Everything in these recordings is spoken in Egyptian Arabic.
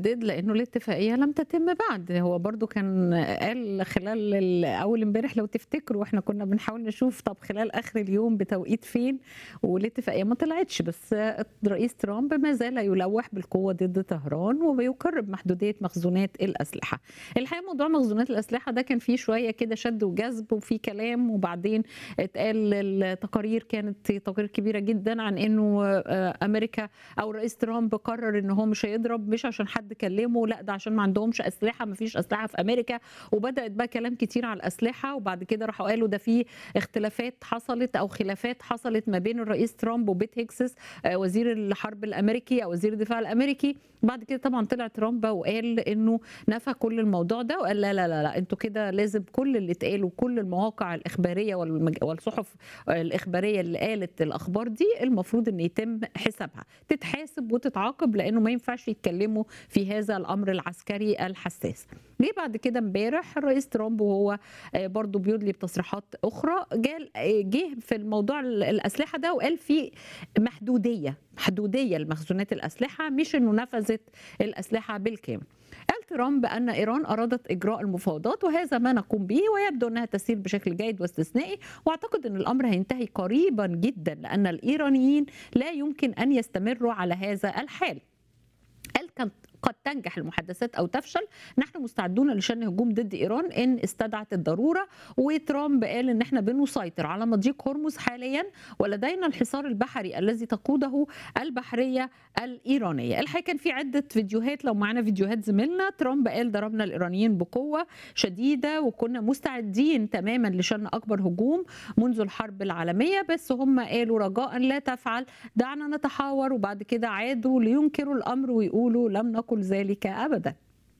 يجدد لانه الاتفاقيه لم تتم بعد هو برضو كان قال خلال ال- اول امبارح لو تفتكروا احنا كنا بنحاول نشوف طب خلال اخر اليوم بتوقيت فين والاتفاقيه ما طلعتش بس الرئيس ترامب ما زال يلوح بالقوه ضد طهران وبيقرب محدوديه مخزونات الاسلحه الحقيقه موضوع مخزونات الاسلحه ده كان فيه شويه كده شد وجذب وفي كلام وبعدين اتقال التقارير كانت تقارير كبيره جدا عن انه آه، امريكا او الرئيس ترامب قرر ان هو مش هيضرب مش عشان حد كلمه لا ده عشان ما عندهمش اسلحه ما فيش اسلحه في امريكا وبدات بقى كلام كتير على الاسلحه وبعد كده راحوا قالوا ده في اختلافات حصلت او خلافات حصلت ما بين الرئيس ترامب وبيت هيكسس آه، وزير الحرب الامريكي او وزير الدفاع الامريكي بعد كده طبعا طلع ترامب وقال انه نفى كل الموضوع ده وقال لا لا لا, لا انتوا كده لازم كل اللي اتقال وكل المواقع الاخباريه والمج... والصحف الاخباريه اللي قالت الاخبار دي المفروض ان يتم حسابها تتحاسب وتتعاقب لانه ما ينفعش يتكلموا في هذا الامر العسكري الحساس جه بعد كده امبارح الرئيس ترامب وهو آه، برضو بيدلي بتصريحات اخرى جال آه، جه في الموضوع ال- الاسلحه ده وقال في محدوديه محدوديه لمخزونات الاسلحه مش انه نفذت الاسلحه بالكامل قال ترامب ان ايران ارادت اجراء المفاوضات وهذا ما نقوم به ويبدو انها تسير بشكل جيد واستثنائي واعتقد ان الامر هينتهي قريبا جدا لان الايرانيين لا يمكن ان يستمروا على هذا الحال قال كان قد تنجح المحادثات او تفشل نحن مستعدون لشن هجوم ضد ايران ان استدعت الضروره وترامب قال ان احنا بنسيطر على مضيق هرمز حاليا ولدينا الحصار البحري الذي تقوده البحريه الايرانيه الحقيقه كان في عده فيديوهات لو معانا فيديوهات زميلنا ترامب قال ضربنا الايرانيين بقوه شديده وكنا مستعدين تماما لشن اكبر هجوم منذ الحرب العالميه بس هم قالوا رجاء لا تفعل دعنا نتحاور وبعد كده عادوا لينكروا الامر ويقولوا لم نقل ذلك ابدا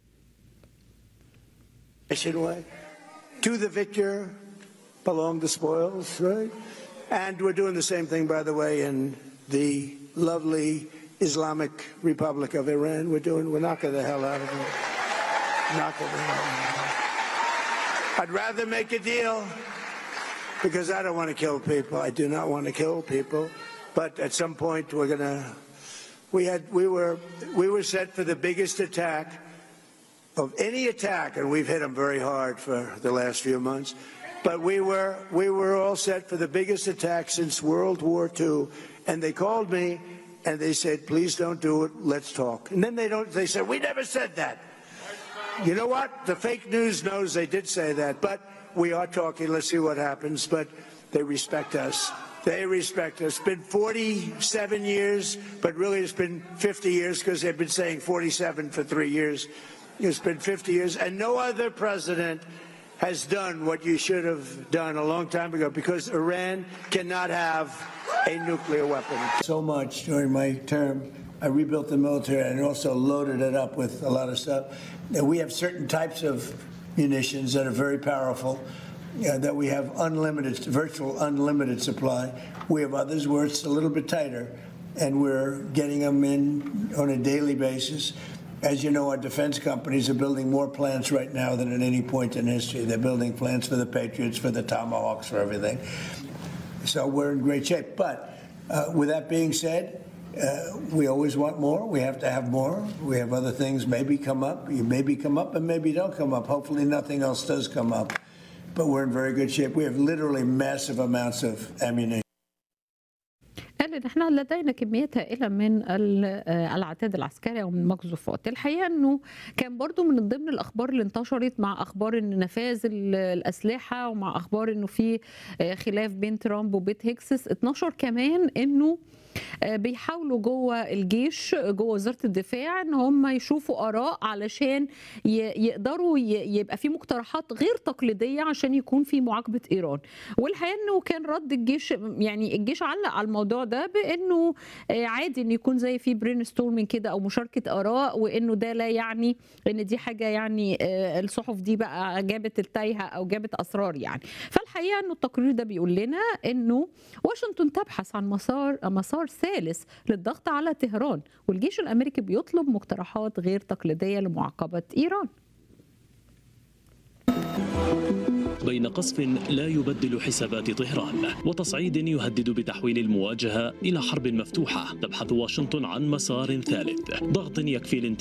Nation way. To the victor belong the spoils, right? And we're doing the same thing, by the way, in the lovely Islamic Republic of Iran. We're doing, we're knocking the hell out of it. Knocking the hell out of it. I'd rather make a deal because I don't want to kill people. I do not want to kill people. But at some point, we're going to. We had, we were, we were set for the biggest attack of any attack, and we've hit them very hard for the last few months. But we were we were all set for the biggest attack since World War II, and they called me and they said, "Please don't do it. Let's talk." And then they don't. They said, "We never said that." You know what? The fake news knows they did say that, but we are talking. Let's see what happens. But they respect us. They respect us. It's been 47 years, but really it's been 50 years because they've been saying 47 for three years. It's been 50 years, and no other president has done what you should have done a long time ago because Iran cannot have a nuclear weapon. So much during my term. I rebuilt the military and also loaded it up with a lot of stuff. Now, we have certain types of munitions that are very powerful, uh, that we have unlimited, virtual unlimited supply. We have others where it's a little bit tighter, and we're getting them in on a daily basis. As you know, our defense companies are building more plants right now than at any point in history. They're building plants for the Patriots, for the Tomahawks, for everything. So we're in great shape. But uh, with that being said, uh, we always want more. We have to have more. We have other things maybe come up. You maybe come up and maybe don't come up. Hopefully, nothing else does come up. But we're in very good shape. We have literally massive amounts of ammunition. قال ان احنا لدينا كميات هائله من ال- آه، العتاد العسكري او من المقذوفات الحقيقه انه كان برضو من ضمن الاخبار اللي انتشرت مع اخبار ان نفاذ ال- الاسلحه ومع اخبار انه في آه، خلاف بين ترامب وبيت هيكسس اتنشر كمان انه آه، بيحاولوا جوه الجيش جوه وزاره الدفاع ان هم يشوفوا اراء علشان ي- يقدروا ي- يبقى في مقترحات غير تقليديه عشان يكون في معاقبه ايران والحقيقه انه كان رد الجيش يعني الجيش علق على الموضوع ده بانه آه، عادي ان يكون زي في برين ستورمنج كده او مشاركه اراء وانه ده لا يعني ان دي حاجه يعني آه، الصحف دي بقى جابت التايهه او جابت اسرار يعني فالحقيقه انه التقرير ده بيقول لنا انه واشنطن تبحث عن مسار مسار ثالث للضغط على طهران والجيش الامريكي بيطلب مقترحات غير تقليديه لمعاقبه ايران بين قصف لا يبدل حسابات طهران وتصعيد يهدد بتحويل المواجهة إلى حرب مفتوحة تبحث واشنطن عن مسار ثالث ضغط يكفي الانتهاء